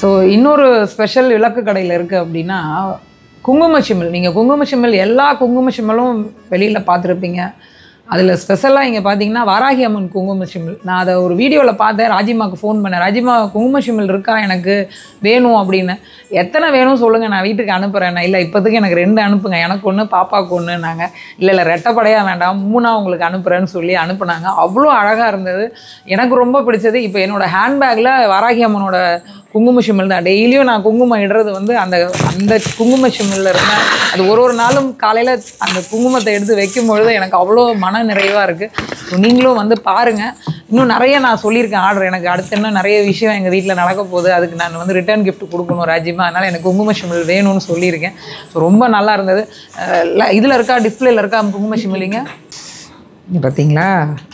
So இன்னொரு special விளக்கு கடையில் இருக்குது அப்படின்னா குங்கும சிமிழ் நீங்கள் குங்கும சிமிழ் எல்லா குங்கும சிமிழும் வெளியில் பார்த்துருப்பீங்க அதில் ஸ்பெஷலாக இங்கே பார்த்தீங்கன்னா வாராகி அம்மன் குங்கும சிமிழ் நான் அதை ஒரு வீடியோவில் பார்த்தேன் ராஜிமாவுக்கு ஃபோன் பண்ணேன் ராஜிமா குங்கும சிமிழ் இருக்கா எனக்கு வேணும் அப்படின்னு எத்தனை வேணும் சொல்லுங்கள் நான் வீட்டுக்கு அனுப்புகிறேன் நான் இல்லை இப்போதைக்கு எனக்கு ரெண்டு அனுப்புங்க எனக்கு ஒன்று பாப்பாவுக்கு ஒன்று நாங்கள் இல்லை இல்லை ரெட்டப்படையாக வேண்டாம் மூணா உங்களுக்கு அனுப்புகிறேன்னு சொல்லி அனுப்புனாங்க அவ்வளோ அழகாக இருந்தது எனக்கு ரொம்ப பிடிச்சது இப்போ என்னோட ஹேண்ட்பேக்கில் வாராகி அம்மனோட குங்கும சிமிழ் தான் டெய்லியும் நான் குங்குமம் இடுறது வந்து அந்த அந்த குங்கும சிமிழில் இருந்தேன் அது ஒரு ஒரு நாளும் காலையில் அந்த குங்குமத்தை எடுத்து வைக்கும் பொழுது எனக்கு அவ்வளோ மன நிறைவாக இருக்குது நீங்களும் வந்து பாருங்கள் இன்னும் நிறைய நான் சொல்லியிருக்கேன் ஆர்டர் எனக்கு அடுத்து இன்னும் நிறைய விஷயம் எங்கள் வீட்டில் நடக்க போகுது அதுக்கு நான் வந்து ரிட்டர்ன் gift கொடுக்கணும் ராஜிமா அதனால் எனக்கு குங்கும சிமிழ் வேணும்னு சொல்லியிருக்கேன் ஸோ ரொம்ப நல்லா இருந்தது இதில் இருக்கா டிஸ்பிளேல இருக்கா குங்கும சிமிழிங்க இங்க பார்த்தீங்களா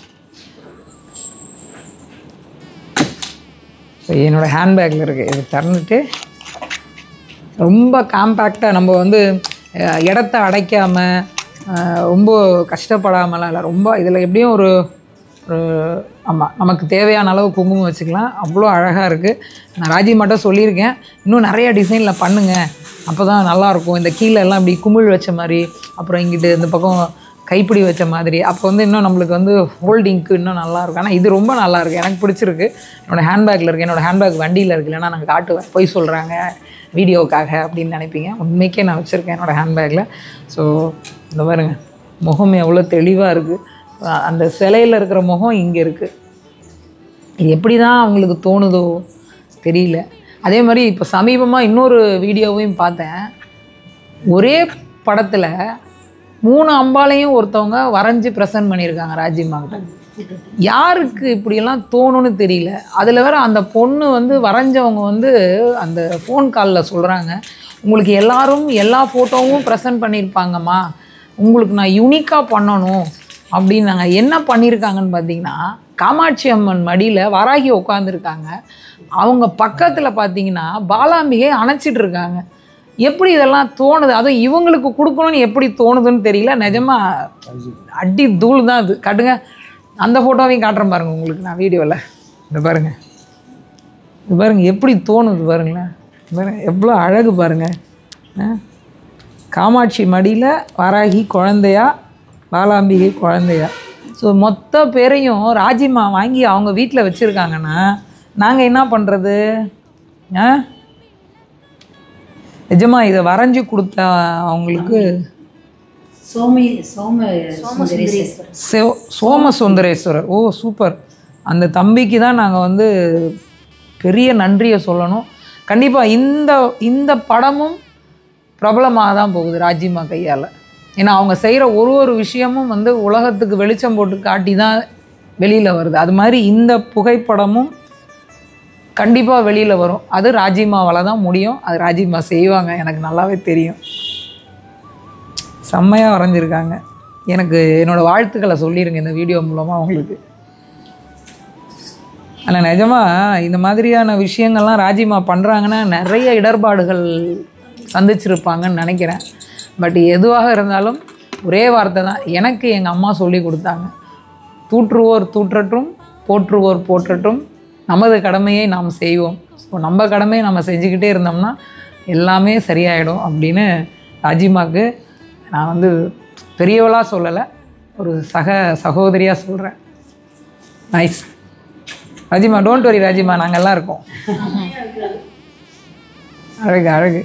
ஸோ என்னோட ஹேண்ட்பேக்கில் இருக்குது இது திறந்துட்டு ரொம்ப காம்பேக்டாக நம்ம வந்து அஹ், இடத்த அடைக்காமல் ரொம்ப கஷ்டப்படாமலாம் இல்லை ரொம்ப இதில் எப்படியும் ஒரு ஒரு ஆமாம் நமக்கு தேவையான அளவு குங்குமம் வச்சுக்கலாம் அவ்வளோ அழகாக இருக்குது நான் ராஜி மட்டும் சொல்லியிருக்கேன் இன்னும் நிறைய டிசைனில் பண்ணுங்கள் அப்போ தான் நல்லாயிருக்கும் இந்த கீழே எல்லாம் இப்படி குமிழ் வச்ச மாதிரி அப்புறம் இங்கிட்டு இந்த பக்கம் கைப்பிடி வச்ச மாதிரி அப்போ வந்து இன்னும் நம்மளுக்கு வந்து ஹோல்டிங்க்கு இன்னும் நல்லா இருக்கும் ஆனால் இது ரொம்ப நல்லா இருக்கு எனக்கு பிடிச்சிருக்கு என்னோட ஹேண்ட்பேக்கில் இருக்குது என்னோட ஹேண்ட்பேக் வண்டியில் இருக்கு இல்லைன்னா நான் காட்டுவேன் பொய் சொல்கிறாங்க வீடியோக்காக அப்படின்னு நினைப்பீங்க உண்மைக்கே நான் வச்சுருக்கேன் என்னோட ஹேண்ட்பேக்கில் ஸோ இந்த பாருங்க முகம் எவ்வளோ தெளிவாக இருக்குது அந்த சிலையில் இருக்கிற முகம் இங்கே இருக்குது இது எப்படி தான் அவங்களுக்கு தோணுதோ தெரியல அதே மாதிரி இப்போ சமீபமாக இன்னொரு வீடியோவையும் பார்த்தேன் ஒரே படத்தில் மூணு அம்பாலையும் ஒருத்தவங்க வரைஞ்சி ப்ரெசன்ட் பண்ணியிருக்காங்க ராஜிமாக்கிட்ட யாருக்கு இப்படியெல்லாம் தோணும்னு தெரியல அதில் வேற அந்த பொண்ணு வந்து வரைஞ்சவங்க வந்து அந்த ஃபோன் காலில் சொல்கிறாங்க உங்களுக்கு எல்லாரும் எல்லா ஃபோட்டோவும் ப்ரெசன்ட் பண்ணியிருப்பாங்கம்மா உங்களுக்கு நான் யூனிக்காக பண்ணணும் அப்படின்னாங்க என்ன பண்ணியிருக்காங்கன்னு பார்த்தீங்கன்னா காமாட்சி அம்மன் மடியில் வராகி உட்காந்துருக்காங்க அவங்க பக்கத்தில் பார்த்தீங்கன்னா பாலாம்பிகை அணைச்சிட்டு இருக்காங்க எப்படி இதெல்லாம் தோணுது அதுவும் இவங்களுக்கு கொடுக்கணும்னு எப்படி தோணுதுன்னு தெரியல நிஜமா அடி தூள் தான் அது காட்டுங்க அந்த ஃபோட்டோவையும் காட்டுறேன் பாருங்க உங்களுக்கு நான் வீடியோவில் இந்த பாருங்க இது பாருங்க எப்படி தோணுது பாருங்களேன் இது பாருங்க எவ்வளோ அழகு பாருங்க ஆ? காமாட்சி மடியில் வராகி குழந்தையா பாலாம்பிகை குழந்தையா ஸோ மொத்த பேரையும் ராஜிமா வாங்கி அவங்க வீட்டில் வச்சுருக்காங்கன்னா நாங்கள் என்ன பண்ணுறது ஆ நிஜமா இதை வரைஞ்சி கொடுத்த அவங்களுக்கு சோமி சோம சுந்தரேஸ்வரர் சோ சோம சுந்தரேஸ்வரர் ஓ சூப்பர் அந்த தம்பிக்கு தான் நாங்கள் வந்து பெரிய நன்றியை சொல்லணும் கண்டிப்பாக இந்த இந்த படமும் பிரபலமாக தான் போகுது ராஜிமா கையால் ஏன்னா அவங்க செய்கிற ஒரு ஒரு விஷயமும் வந்து உலகத்துக்கு வெளிச்சம் போட்டு காட்டி தான் வெளியில் வருது அது மாதிரி இந்த புகைப்படமும் கண்டிப்பாக வெளியில் வரும் அது ராஜிமாவால் தான் முடியும் அது ராஜிமா செய்வாங்க எனக்கு நல்லாவே தெரியும் செம்மையாக வரைஞ்சிருக்காங்க எனக்கு என்னோடய வாழ்த்துக்களை சொல்லிடுங்க இந்த வீடியோ மூலமாக அவங்களுக்கு ஆனால் நிஜமாக இந்த மாதிரியான விஷயங்கள்லாம் ராஜிமா பண்ணுறாங்கன்னா நிறைய இடர்பாடுகள் சந்திச்சிருப்பாங்கன்னு நினைக்கிறேன் பட் எதுவாக இருந்தாலும் ஒரே வார்த்தை தான் எனக்கு எங்கள் அம்மா சொல்லி கொடுத்தாங்க தூற்றுவோர் தூற்றட்டும் போற்றுவோர் போற்றட்டும் நமது கடமையை நாம் செய்வோம் ஸோ நம்ம கடமையை நம்ம செஞ்சுக்கிட்டே இருந்தோம்னா எல்லாமே சரியாயிடும் அப்படின்னு ராஜிமாவுக்கு நான் வந்து பெரியவளாக சொல்லலை ஒரு சக சகோதரியாக சொல்கிறேன் நைஸ் ராஜிமா டோன்ட் வரி ராஜிமா நாங்கள்லாம் இருக்கோம் அழகு அழகு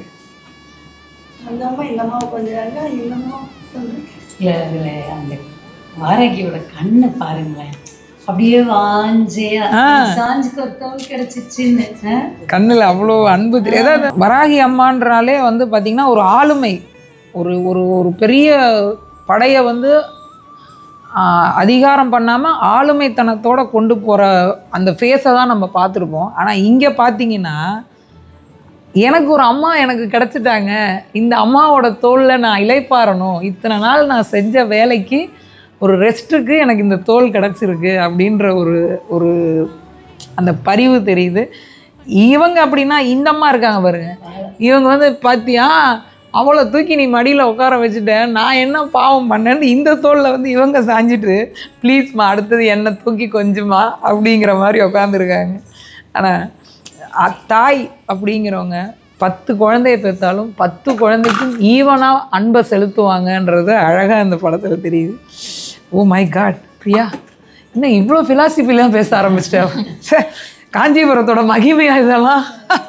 இல்லை அதில் அந்த வாராகியோட கண்ணை பாருங்களேன் அப்படியே வாஞ்சையா சாஞ்சுக்கு ஒரு தோல் கிடைச்சிச்சுன்னு ஆ? கண்ணில் அவ்வளோ அன்பு தெரி- ஏதாவது வராகி அம்மான்றாலே வந்து பார்த்திங்கன்னா ஒரு ஆளுமை ஒரு ஒரு ஒரு பெரிய படையை வந்து ஆஹ், அதிகாரம் பண்ணாமல் ஆளுமைத்தனத்தோட கொண்டு போகிற அந்த ஃபேஸை தான் நம்ம பார்த்துருப்போம் ஆனால் இங்கே பார்த்தீங்கன்னா எனக்கு ஒரு அம்மா எனக்கு கிடச்சிட்டாங்க இந்த அம்மாவோட தோளில் நான் இளைப்பாறணும் இத்தனை நாள் நான் செஞ்ச வேலைக்கு ஒரு ரெஸ்ட்டுக்கு எனக்கு இந்த தோல் கிடச்சிருக்கு அப்படின்ற ஒரு ஒரு அந்த பரிவு தெரியுது இவங்க அப்படின்னா இந்த அம்மா இருக்காங்க பாருங்க இவங்க வந்து பார்த்தியா அவளை தூக்கி நீ மடியில் உட்கார வச்சுட்டேன் நான் என்ன பாவம் பண்ணேன்னு இந்த தோளில் வந்து இவங்க சாஞ்சிட்டு ப்ளீஸ்மா அடுத்தது என்னை தூக்கி கொஞ்சமா அப்படிங்கிற மாதிரி உட்காந்துருக்காங்க ஆனால் அ- தாய் அப்படிங்கிறவங்க பத்து குழந்தைய பெற்றாலும் பத்து குழந்தைக்கும் ஈவனாக அன்பை செலுத்துவாங்கன்றது அழகாக இந்த படத்தில் தெரியுது ஓ மை காட் பிரியா என்ன இவ்வளோ ஃபிலாசபிலாம் பேச ஆரம்பிச்சிட்டேன் ச்சே, காஞ்சிபுரத்தோட மகிமையா இதெல்லாம்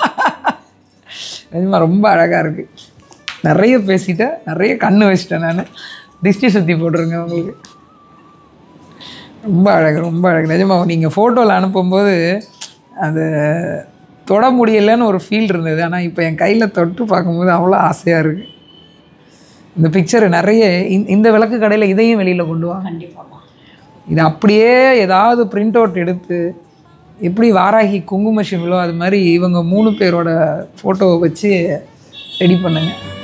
நிஜமா ரொம்ப அழகாக இருக்குது நிறைய பேசிட்டேன் நிறைய கண்ணு வச்சிட்டேன் நான் திஷ்டி சுற்றி போட்டுருங்க உங்களுக்கு ரொம்ப அழகு ரொம்ப அழகு நிஜமா நீங்கள் ஃபோட்டோவில் அனுப்பும்போது அது தொட முடியலைன்னு ஒரு ஃபீல் இருந்தது ஆனால் இப்போ என் கையில் தொட்டு பார்க்கும்போது அவ்வளோ ஆசையாக இருக்குது இந்த பிக்சர் நிறைய இந்த- இந்த விளக்கு கடையில் இதையும் வெளியில் கொண்டு வாங்க கண்டிப்பாம்மா இது அப்படியே ஏதாவது பிரிண்ட் அவுட் எடுத்து எப்படி வாராகி குங்கும சிமிலோ அது மாதிரி இவங்க மூணு பேரோட ஃபோட்டோவை வச்சு ரெடி பண்ணுங்க